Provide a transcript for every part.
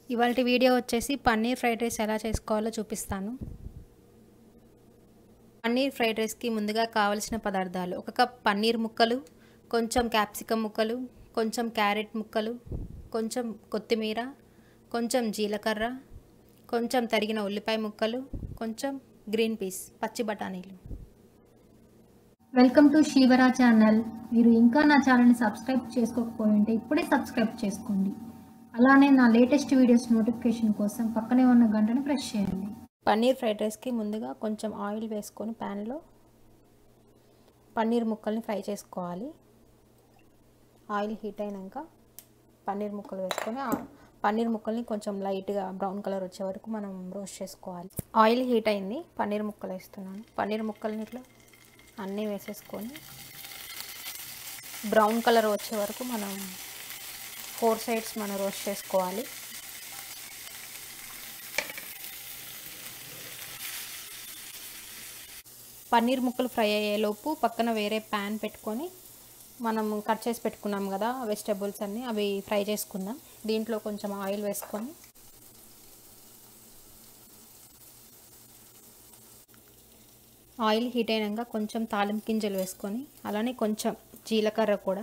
ఇవాళ వీడియో వచ్చేసి paneer fried rice ఎలా చేసుకోవాలో చూపిస్తాను పన్నీర్ ఫ్రైడ్ రైస్కి ముందుగా కావలసిన పదార్థాలు ఒక కప్ పన్నీర్ ముక్కలు కొంచెం క్యాప్సికమ్ ముక్కలు కొంచెం క్యారెట్ ముక్కలు కొంచెం కొత్తిమీర కొంచెం జీలకర్ర కొంచెం తరిగిన ఉల్లిపాయ ముక్కలు కొంచెం గ్రీన్ పీస్ పచ్చి బఠానీలు వెల్కమ్ టు శివరా ఛానల్ మీరు ఇంకా నా ఛానల్ని సబ్స్క్రైబ్ చేసుకోకపోయి ఉంటే ఇప్పుడే సబ్స్క్రైబ్ చేసుకోండి అలానే నా లేటెస్ట్ వీడియోస్ నోటిఫికేషన్ కోసం పక్కనే ఉన్న గంటను ప్రెస్ చేయండి పన్నీర్ ఫ్రైడ్ రైస్కి ముందుగా కొంచెం ఆయిల్ వేసుకొని ప్యాన్లో పన్నీర్ ముక్కల్ని ఫ్రై చేసుకోవాలి ఆయిల్ హీట్ అయినాక పన్నీర్ ముక్కలు వేసుకొని ఆ పన్నీర్ ముక్కల్ని కొంచెం లైట్గా బ్రౌన్ కలర్ వచ్చే వరకు మనం రోస్ట్ చేసుకోవాలి ఆయిల్ హీట్ అయింది పన్నీర్ ముక్కలు వేస్తున్నాను పన్నీర్ ముక్కల్ని ఇట్లా అన్నీ వేసేసుకొని బ్రౌన్ కలర్ వచ్చే వరకు మనం ఫోర్ సైడ్స్ మనం రోస్ట్ చేసుకోవాలి పన్నీర్ ముక్కలు ఫ్రై అయ్యేలోపు పక్కన వేరే ప్యాన్ పెట్టుకొని మనం కట్ చేసి పెట్టుకున్నాం కదా వెజిటేబుల్స్ అన్నీ అవి ఫ్రై చేసుకుందాం దీంట్లో కొంచెం ఆయిల్ వేసుకొని ఆయిల్ హీట్ అయినాక కొంచెం తాలింపు గింజలు వేసుకొని అలానే కొంచెం జీలకర్ర కూడా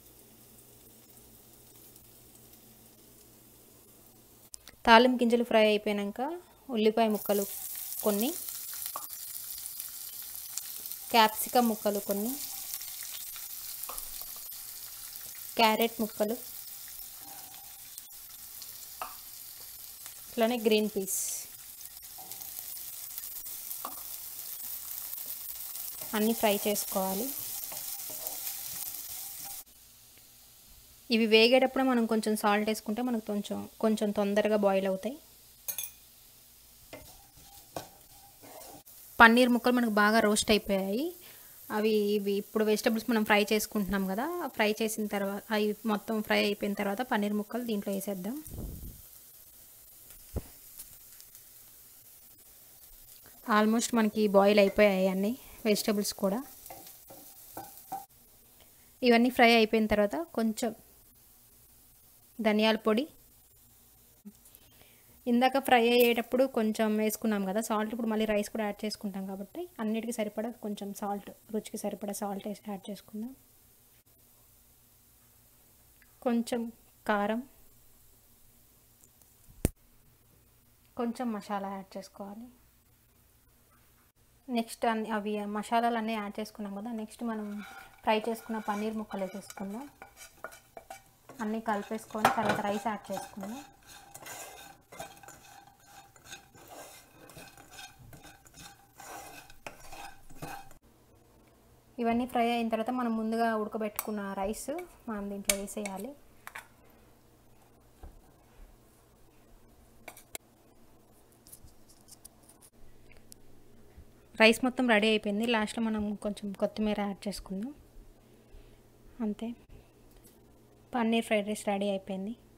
తాలింపు గింజలు ఫ్రై అయిపోయాక ఉల్లిపాయ ముక్కలు కొన్ని క్యాప్సికమ్ ముక్కలు కొన్ని క్యారెట్ ముక్కలు అట్లానే గ్రీన్ పీస్ అన్నీ ఫ్రై చేసుకోవాలి ఇవి వేగేటప్పుడు మనం కొంచెం సాల్ట్ వేసుకుంటే మనకు కొంచెం కొంచెం తొందరగా బాయిల్ అవుతాయి పన్నీర్ ముక్కలు మనకు బాగా రోస్ట్ అయిపోయాయి అవి ఇవి ఇప్పుడు వెజిటబుల్స్ మనం ఫ్రై చేసుకుంటున్నాం కదా ఫ్రై చేసిన తర్వాత అవి మొత్తం ఫ్రై అయిపోయిన తర్వాత పన్నీర్ ముక్కలు దీంట్లో వేసేద్దాం ఆల్మోస్ట్ మనకి బాయిల్ అయిపోయాయి అన్నీ వెజిటబుల్స్ కూడా ఇవన్నీ ఫ్రై అయిపోయిన తర్వాత కొంచెం ధనియాల పొడి ఇందాక ఫ్రై అయ్యేటప్పుడు కొంచెం వేసుకున్నాం కదా సాల్ట్ ఇప్పుడు మళ్ళీ రైస్ కూడా యాడ్ చేసుకుంటాం కాబట్టి అన్నిటికీ సరిపడా కొంచెం సాల్ట్ రుచికి సరిపడా సాల్ట్ వేసి యాడ్ చేసుకుందాం కొంచెం కారం కొంచెం మసాలా యాడ్ చేసుకోవాలి నెక్స్ట్ అన్ని అవి మసాలాలు అన్నీ యాడ్ చేసుకున్నాం కదా నెక్స్ట్ మనం ఫ్రై చేసుకున్న పన్నీర్ ముక్కలు వేసేసుకుందాం అన్నీ కలిపేసుకొని తర్వాత రైస్ యాడ్ చేసుకుందాం ఇవన్నీ ఫ్రై అయిన తర్వాత మనం ముందుగా ఉడకబెట్టుకున్న రైస్ మనం దీంట్లో వేసేయాలి రైస్ మొత్తం రెడీ అయిపోయింది లాస్ట్లో మనం కొంచెం కొత్తిమీర యాడ్ చేసుకుందాం అంతే పన్నీర్ ఫ్రైడ్ రైస్ రెడీ అయిపోయింది